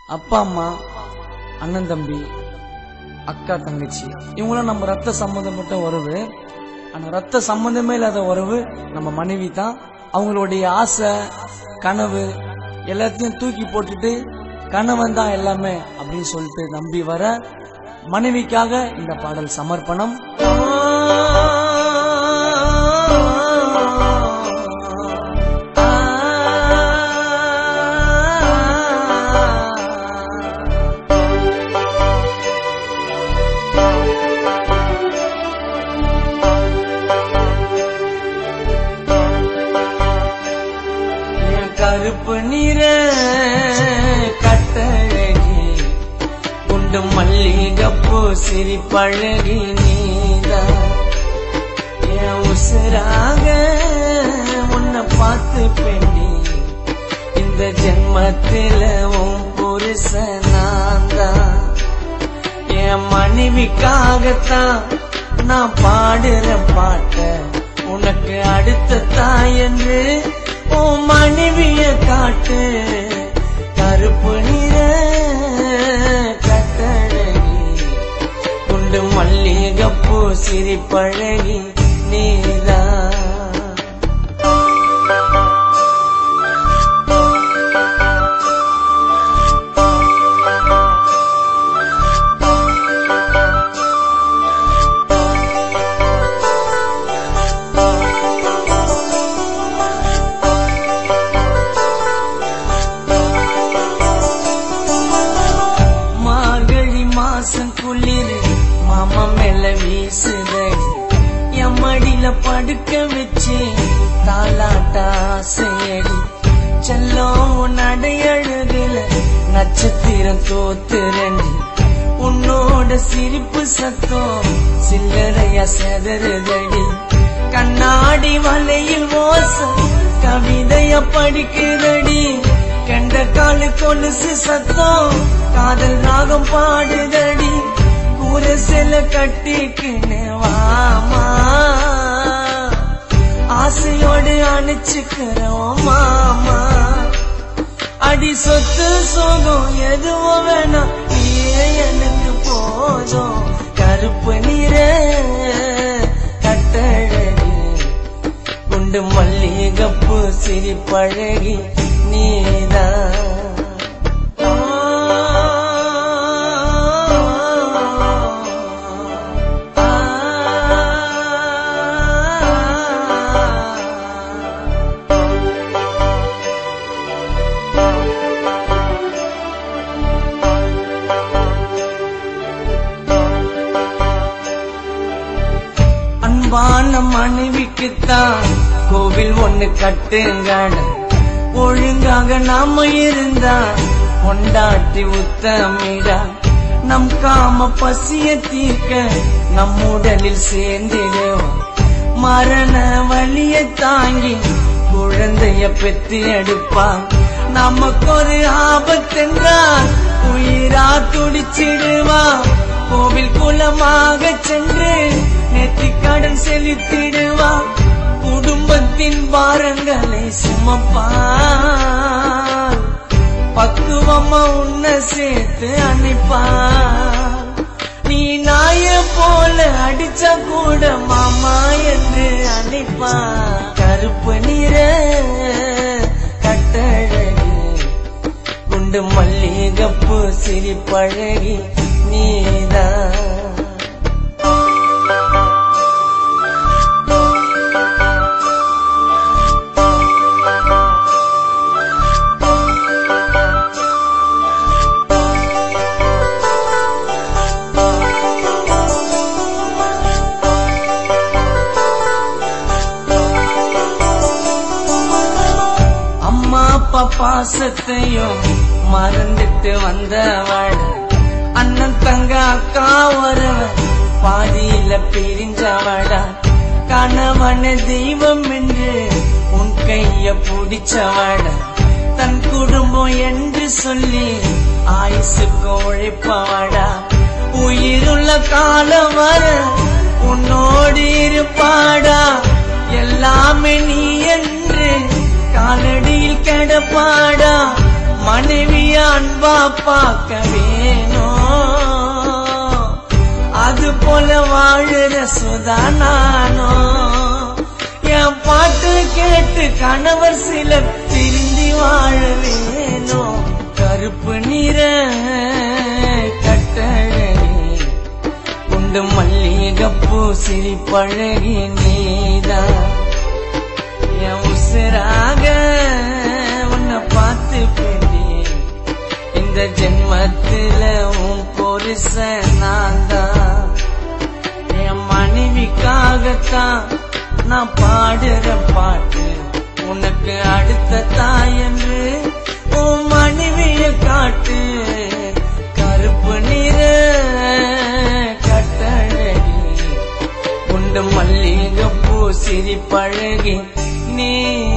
அப்பா அம்மா அண்ணன் தம்பி அக்கா தங்கச்சி இவங்களாம் நம்ம ரத்த சம்பந்தப்பட்ட உறவு ஆனா ரத்த சம்பந்தமே இல்லாத உறவு நம்ம மனைவி தான் அவங்களுடைய ஆசை கனவு எல்லாத்தையும் தூக்கி போட்டுட்டு கணவன் தான் எல்லாமே அப்படின்னு சொல்லிட்டு நம்பி வர மனைவிக்காக இந்த பாடல் சமர்ப்பணம் என் கருப்பு நிற கட்டழகி குண்டு மல்லிகப்பூ சிரிப்பழகி நீதான் என் உசுராக உன்னை பார்த்து பெண்ணி இந்த ஜென்மத்தில உன் புருஷ நான் தான் என் மனைவிக்காகத்தான் நான் பாடுற பாட்ட உனக்கு அடுத்த தாய் என்று உன் மனைவிய காட்டு கருப்பு நிற கட்டழகி குண்டு மல்லிகப்பூ சிரிப்பழகி நீதான் மார்கழி மாசம் குளிர் மாமா மேல வீசுதடி என் மடியில படுக்க வச்சு தாலாட்டா செய்யடி செல்லம் உன் அடையழுதுல நட்சத்திரம் தோத்துரண்டி உன்னோட சிரிப்பு சத்தம் சில்லறையா செதறுதடி கண்ணாடி வலையில் ஓசம் கவிதைய படிக்குதடி கண்ட காலு கொலுசு சத்தம் காதல் ராகம் பாடுதடி கூற செல கட்டிக்கின்னு வாமா ஆசையோடு அணைச்சுக்கிறோம் மாமா அடி சொத்து சோகம் எதுவும் வேணாம் நீயே எனக்கு போதும் கருப்பு நிற கட்டழகி குண்டு மல்லிகப்பு சிரிப்பழகி நீதான் அன்பான மனைவிக்குத்தான் கோவில் ஒண்ணு கட்டுங்கட ஒழுங்காக நாம இருந்தா கொண்டாட்டி உத்தமிடா நம் காம பசிய தீர்க்க நம் உடலில் சேர்ந்திடுவோம் மரண வலிய தாங்கி குழந்தைய பெற்று எடுப்பான் நமக்கு ஒரு ஆபத்தென்றால் உயிரா துடிச்சிடுவா கோவில் குலமாக சென்று நெத்தி கடன் செலுத்திடுவா குடும்பத்தின் பாரங்களை சுமப்பான் பக்குவமா உன்னை சேர்த்து அனுப்பான் நீ நாய போல அடிச்சா கூட மாமா என்று அழைப்பான் கருப்பு நிற கட்டழகி குண்டு மல்லிகப்பு சிரிப்பழகி நீதான் அம்மா அப்பா பாசத்தையும் மறந்துட்டு வந்தவள் அண்ணன் தங்க அக்கா ஒருவ பாதியில பிரிஞ்சவடா கணவன தெய்வம் என்று உன் கைய பிடிச்சவடா தன் குடும்பம் என்று சொல்லி ஆயுசுக்கு உழைப்பவடா உயிருள்ள காலம் வர உன்னோடு இருப்பாடா எல்லாமே நீ என்று காலடியில் கிடப்பாடா மனைவிய அன்பா பார்க்க வேணும் அது போல வாழுற சுதா நானோ என் பாட்டு கேட்டு கணவர் சில பிரிந்தி வாழ வேணும் கருப்பு நிற கட்டழகி உண்டு மல்லிகப்பூ சிரிப்பழகி நீதான் என் உசுராக உன்னை பார்த்து பேண்டி இந்த ஜென்மத்துல உன் பொருச நான் தான் என் மனைவிக்காகத்தான் நான் பாடுற பாட்டு உனக்கு அடுத்த தாய் என்று உன் மனைவிய காட்டு கருப்பு நிற கட்டழகி உண்டு மல்லிகைப்பூ சிரிப்பழகி நீ